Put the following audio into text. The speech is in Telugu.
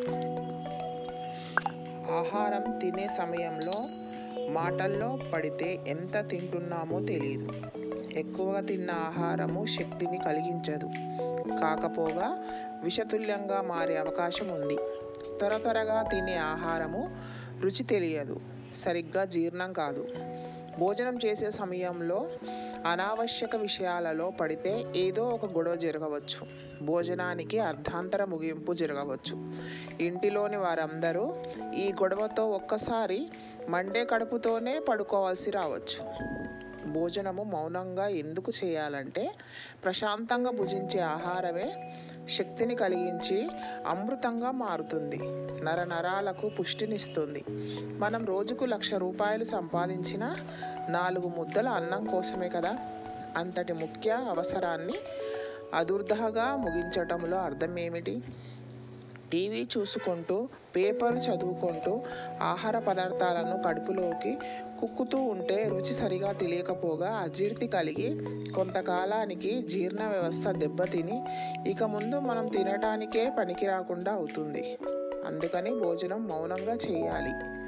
ఆహారం తినే సమయంలో మాటల్లో పడితే ఎంత తింటున్నామో తెలియదు ఎక్కువగా తిన్న ఆహారము శక్తిని కలిగించదు కాకపోగా విషతుల్యంగా మారే అవకాశం ఉంది త్వర త్వరగా తినే ఆహారము రుచి తెలియదు సరిగ్గా జీర్ణం కాదు భోజనం చేసే సమయంలో అనావశ్యక విషయాలలో పడితే ఏదో ఒక గొడవ జరగవచ్చు భోజనానికి అర్ధాంతర ముగింపు జరగవచ్చు ఇంటిలోని వారందరూ ఈ గొడవతో ఒక్కసారి మండే కడుపుతోనే పడుకోవాల్సి రావచ్చు భోజనము మౌనంగా ఎందుకు చేయాలంటే ప్రశాంతంగా భుజించే ఆహారమే శక్తిని కలిగించి అమృతంగా మారుతుంది నరనరాలకు పుష్టినిస్తుంది మనం రోజుకు లక్ష రూపాయలు సంపాదించిన నాలుగు ముద్దల అన్నం కోసమే కదా అంతటి ముఖ్య అవసరాన్ని అదుర్దహగా ముగించటంలో అర్థం ఏమిటి టీవీ చూసుకుంటూ పేపర్ చదువుకుంటూ ఆహార పదార్థాలను కడుపులోకి కుక్కుతూ ఉంటే రుచి సరిగా తెలియకపోగా అజీర్తి కలిగి కొంతకాలానికి జీర్ణ వ్యవస్థ దెబ్బతిని ఇక ముందు మనం తినటానికే పనికి రాకుండా అవుతుంది అందుకని భోజనం మౌనంగా చేయాలి